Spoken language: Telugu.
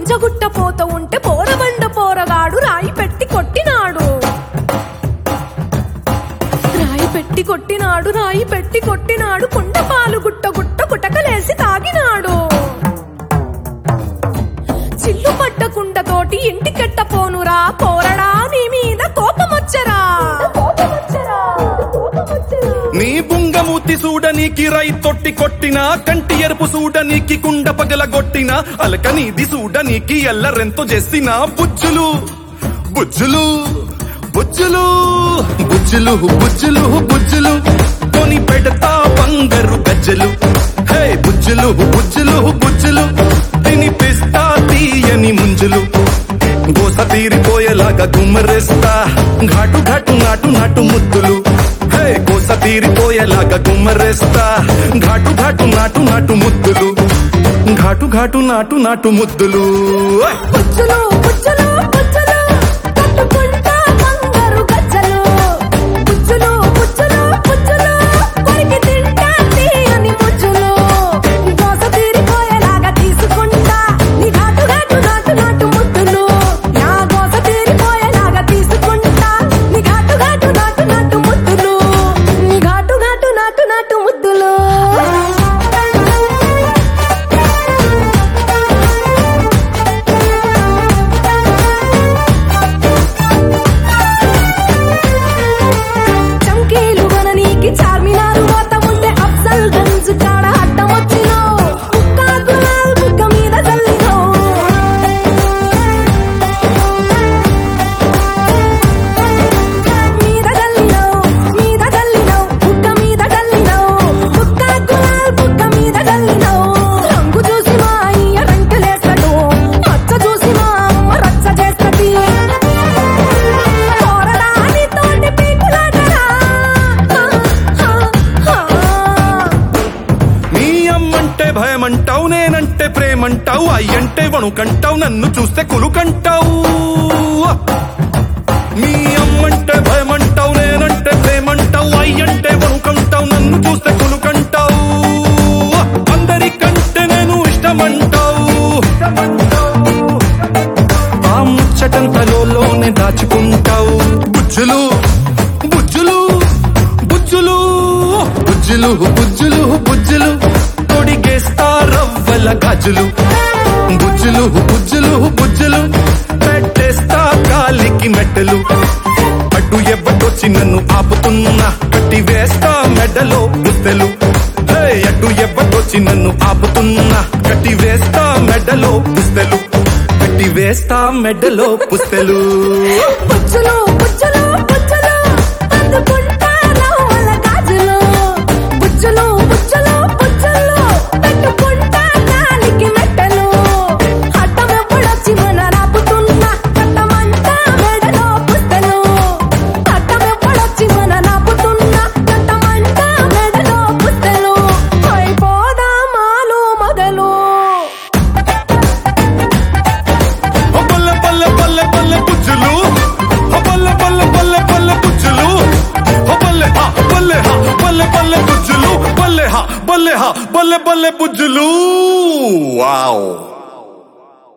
పంజగుట్ట పోత ఉంటే పోరబండ పోరగాడు రాయి పెట్టి కొట్టినాడు రాయి పెట్టి కొట్టినాడు రాయి పెట్టి కొట్టినాడు కుండ పాలు గుట్ట గుట్ట కుటకలేసి తాగినాడు చిల్లు పడ్డ కుండతోటి ఇంటికెట్ట పోనురా పోరడా నీ మీద కోపమొచ్చరా నీ బుంగమూతి సూడనీకి రై తొట్టి కొట్టిన కంటి ఎరుపు సూడనీకి కుండ పగలగొట్టిన అలక నీది సూడనీకి ఎల్లరెంతో చేసిన బుజ్జులు బుజ్జులు బుజ్జులు బుజ్జులు బుజ్జులు బుజ్జులు కొని పెడతా బంగారు గజ్జలు హే బుజ్జులు బుజ్జులు బుజ్జులు తినిపిస్తా తీయని ముంజులు గోస తీరిపోయేలాగా గుమ్మరేస్తా ఘాటు ఘాటు నాటు నాటు ముద్దులు హే గోస తీరిపోయేలాగా గుమ్మరేస్తా ఘాటు ఘాటు నాటు నాటు ముద్దులు ఘాటు ఘాటు నాటు నాటు ముద్దులు ఓయ్! పుచ్చులు పుచ్చులు పుచ్చులు కట్టుకుంటా బంగారు గజ్జలు పుచ్చులు పుచ్చులు పుచ్చులు కొరికి తింటా తీయని ముచ్చులు దోస తీరిపోయేలాగా తీసుకుంటా నీ ఘాటు ఘాటు నాటు నాటు ముద్దులు నా దోస తీరిపోయేలాగా తీసుకుంటా నీ ఘాటు ఘాటు నాటు నాటు ముద్దులు నీ ఘాటు ఘాటు నాటు నాటు ముద్దులు చంకీలు కొననీకి చార్మినారు పోత ఉంటే అఫ్జల్ గంజ్ కాడ అడ్డం వచ్చినావు ముక్కా గులాల్ బుగ్గ మీద చల్లినావు మీద చల్లినావు మీద చల్లినావు బుగ్గ మీద చల్లినావు ముక్కా గులాల్ బుగ్గ మీద చల్లినావు రంగు చూసి మా అయ్య రంకులేస్తాడు మచ్చ చూసి మా అమ్మ రచ్చ చేస్తది పోరడాని తోటి పీకులాటరా నీ అమ్మంటే భయమంటావు నేనంటే ప్రేమంటావు అయ్యంటే వణుకంటావు నన్ను చూస్తే కులుకంటావు నీ అమ్మంటే భయమంటావు నేనంటే ప్రేమంటావు అయ్యంటే వణుకంటావు నన్ను చూస్తే కులుకంటావు అందరికంటే నేను ఇష్టమంటావు ఆ ముచ్చటంతలోనే దాచుకుంటావు బుజ్జులు బుజ్జులు బుజ్జులు బుజ్జులు బుజ్జులు బుజ్జులు తొడిగేస్తా రవ్వల గాజులు బుజ్జులు బుజ్జులు బుజ్జులు పెట్టేస్తా కాలికి మెట్టలు అడ్డు ఎవ్వటొచ్చి నన్ను ఆపుతున్నా కట్టి వేస్తా మెడలో పుస్తెలు హే, అడ్డు ఎవ్వటొచ్చి నన్ను ఆపుతున్నా కట్టి వేస్తా మెడలో పుస్తెలు కట్టి వేస్తా మెడలో పుస్తెలు పుచ్చులు పుచ్చులు పుచ్చులు అందుకుంటా రవ్వల గాజులు పుచ్చులు పుచ్చులు పుచ్చులు పెట్టుకుంటా కాలికి మెట్టలు అడ్డం ఎప్పుడొచ్చి మన రాపుతున్నా కట్టమంటా మెడలో పుస్తలు అడ్డం ఎప్పుడొచ్చి మన రాపుతున్నా కట్టమంటా మెడలో పుస్తలు అయిపోదా మాలు మొదలు ఓ బల్ల బల్ల బల్ల బల్ల బుజ్జులు ఓ బల్ల బల్ల బల్ల బల్ల బుజ్జులు ఓ బల్లె హా బల్లె హా బల్లె బల్లె బుజ్జులు బల్లె హా బల్లె హా బల్లె బల్లె బుజ్జులు వావ్